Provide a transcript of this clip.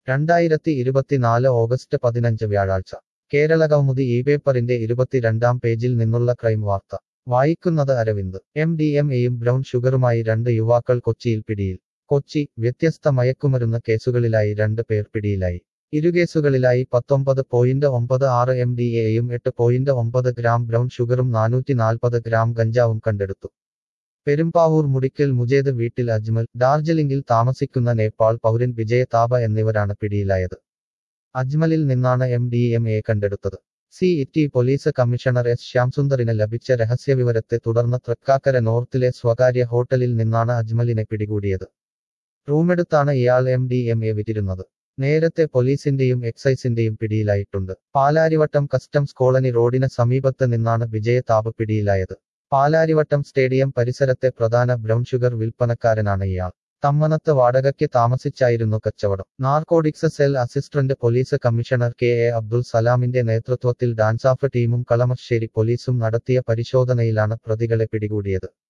രണ്ടായിരത്തി ഇരുപത്തിനാല് ഓഗസ്റ്റ് പതിനഞ്ച് വ്യാഴാഴ്ച കേരള കൗമുദി ഈ പേപ്പറിന്റെ ഇരുപത്തിരണ്ടാം പേജിൽ നിന്നുള്ള ക്രൈം വാർത്ത വായിക്കുന്നത് അരവിന്ദ് എം ഡി എം എയും ബ്രൗൺ ഷുഗറുമായി രണ്ട് യുവാക്കൾ കൊച്ചിയിൽ പിടിയിൽ കൊച്ചി വ്യത്യസ്ത മയക്കുമരുന്ന് കേസുകളിലായി രണ്ട് പേർ പിടിയിലായി ഇരുകേസുകളിലായി പത്തൊമ്പത് പോയിന്റ് ഒമ്പത് ആറ് എം ഡി എയും എട്ട് പോയിന്റ് ഒമ്പത് ഗ്രാം ബ്രൗൺ ഷുഗറും നാനൂറ്റി നാൽപ്പത് ഗ്രാം ഗഞ്ചാവും കണ്ടെടുത്തു പെരുമ്പാവൂർ മുടിക്കൽ മുജേദ് വീട്ടിൽ അജ്മൽ ഡാർജിലിംഗിൽ താമസിക്കുന്ന നേപ്പാൾ പൗരൻ വിജയ താപ എന്നിവരാണ് പിടിയിലായത് അജ്മലിൽ നിന്നാണ് എം ഡി എം എ കണ്ടെടുത്തത് city police commissioner S ശ്യാംസുന്ദറിന് ലഭിച്ച രഹസ്യവിവരത്തെ തുടർന്ന് തൃക്കാക്കര നോർത്തിലെ സ്വകാര്യ ഹോട്ടലിൽ നിന്നാണ് അജ്മലിനെ പിടികൂടിയത് റൂമെടുത്താണ് ഇയാൾ എം ഡി എം എ വിറ്റിരുന്നത് നേരത്തെ പോലീസിന്റെയും എക്സൈസിന്റെയും പിടിയിലായിട്ടുണ്ട് പാലാരിവട്ടം കസ്റ്റംസ് കോളനി റോഡിന് സമീപത്ത് നിന്നാണ് വിജയ താപ് പിടിയിലായത് പാലാരിവട്ടം സ്റ്റേഡിയം പരിസരത്തെ പ്രധാന ബ്രൗൺ ഷുഗർ വിൽപ്പനക്കാരനാണ് ഇയാൾ തമ്മനത്ത് വാടകയ്ക്ക് താമസിച്ചായിരുന്നു കച്ചവടം narcotics cell assistant police commissioner K A Abdul സലാമിന്റെ നേതൃത്വത്തിൽ ഡാൻസാഫ് ടീമും കളമശ്ശേരി പോലീസും നടത്തിയ പരിശോധനയിലാണ് പ്രതികളെ പിടികൂടിയത്